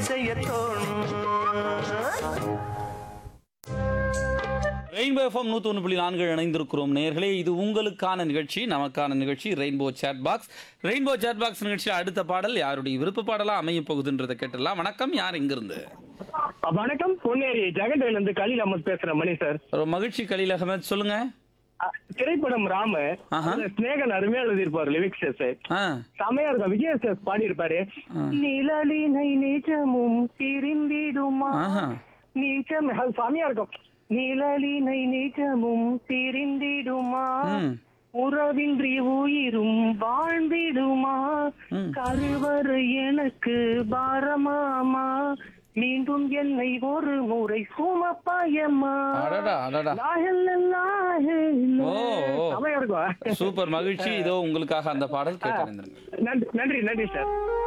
செய்ய தோணும் rainbow FM நூற்றி ஒன்று புள்ளி நான்கு இணைந்திருக்கிறோம் நேர்களே இது உங்களுக்கான நிகழ்ச்சி நமக்கான நிகழ்ச்சி rainbow chat box rainbow chat box நிகழ்ச்சியில் அடுத்த பாடல் யாருடைய விருப்ப பாடலா அமைய போகுதுன்றதை கேட்டுடலாம் வணக்கம் யார் இங்கிருந்து வணக்கம் பொன்னேரி ஜெகன்வேல் வந்து கலீல் அஹமத் பேசுறேன் மணி சார் ஒரு மகிழ்ச்சி கலீல் அகமது சொல்லுங்க அ, திரைப்படம் ராம ஆஹா. அதுல ஸ்நேகன் அருமையா எழுதியிருப்பாரு லிரிக்ஸ் ஆ செமையா இருக்கும் விஜய் சார் பாடி இருப்பாரு நிழலினை நிஜமும் பிரிந்திடுமா ஆஹா நிஜம் அது செமையா இருக்கும் நிழலினை நிஜமும் பிரிந்திடுமா ம் உறவின்றி உயிரும் வாழ்ந்திடுமா ம். கருவறு எனக்கு பாரமாமா மீண்டும் என்னை ஒரு முறை சுமப்பாயம்மா அடடா அடடா லாஹில்லாஹில்லா. ஓ, ஓ. செமையா இருக்கும் சூப்பர் மகிழ்ச்சி இதோ உங்களுக்காக அந்த பாடல் கேட்டு நன்றி நன்றி நன்றி சார்